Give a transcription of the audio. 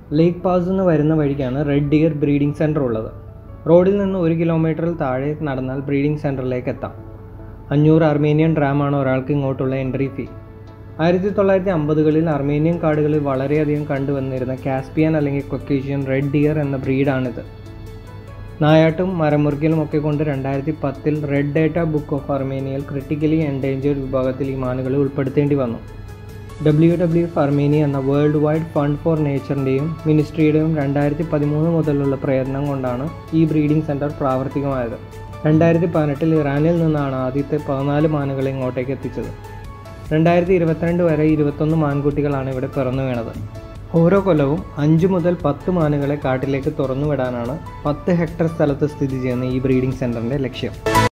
ലേക്ക് pass നിന്ന് വരുന്ന വഴിക്കാണ് റെഡ് ഡിയർ ബ്രീഡിംഗ് സെൻറ്റർ ഉള്ളത് റോഡിൽ നിന്ന് ഒരു കിലോമീറ്ററിൽ താഴെ നടന്നാൽ ബ്രീഡിംഗ് സെൻറ്ററിലേക്ക് എത്താം അഞ്ഞൂറ് അർമേനിയൻ ഡ്രാമാണ് ഒരാൾക്ക് ഇങ്ങോട്ടുള്ള എൻട്രി ഫീ ആയിരത്തി തൊള്ളായിരത്തി അമ്പതുകളിൽ അർമേനിയൻ കാടുകളിൽ വളരെയധികം കണ്ടുവന്നിരുന്ന കാസ്പിയൻ അല്ലെങ്കിൽ കൊക്കേഷ്യൻ റെഡ് ഡിയർ എന്ന ബ്രീഡാണിത് നായാട്ടും മരമുറിക്കലും ഒക്കെ കൊണ്ട് രണ്ടായിരത്തി പത്തിൽ റെഡ് ഡേറ്റ ബുക്ക് ഓഫ് അർമേനിയയിൽ ക്രിട്ടിക്കലി എൻഡേഞ്ചേർഡ് വിഭാഗത്തിൽ ഈ മാനുകളെ ഉൾപ്പെടുത്തേണ്ടി വന്നു ഡബ്ല്യു ഡബ്ല്യു എഫ് അർമേനിയ എന്ന വേൾഡ് വൈഡ് ഫണ്ട് ഫോർ നേച്ചറിൻ്റെയും മിനിസ്ട്രിയുടെയും രണ്ടായിരത്തി പതിമൂന്ന് മുതലുള്ള പ്രയത്നം കൊണ്ടാണ് ഈ ബ്രീഡിംഗ് സെൻറ്റർ പ്രാവർത്തികമായത് രണ്ടായിരത്തി പതിനെട്ടിൽ ഇറാനിൽ നിന്നാണ് ആദ്യത്തെ പതിനാല് മാനുകളെ ഇങ്ങോട്ടേക്ക് എത്തിച്ചത് രണ്ടായിരത്തി ഇരുപത്തിരണ്ട് വരെ ഇരുപത്തൊന്ന് മാൻകുട്ടികളാണ് ഇവിടെ പിറന്നു വീണത് ഓരോ കൊല്ലവും അഞ്ച് മുതൽ പത്ത് മാനുകളെ കാട്ടിലേക്ക് തുറന്നുവിടാനാണ് പത്ത് ഹെക്ടർ സ്ഥലത്ത് സ്ഥിതി ചെയ്യുന്ന ഈ ബ്രീഡിംഗ് സെൻറ്ററിൻ്റെ ലക്ഷ്യം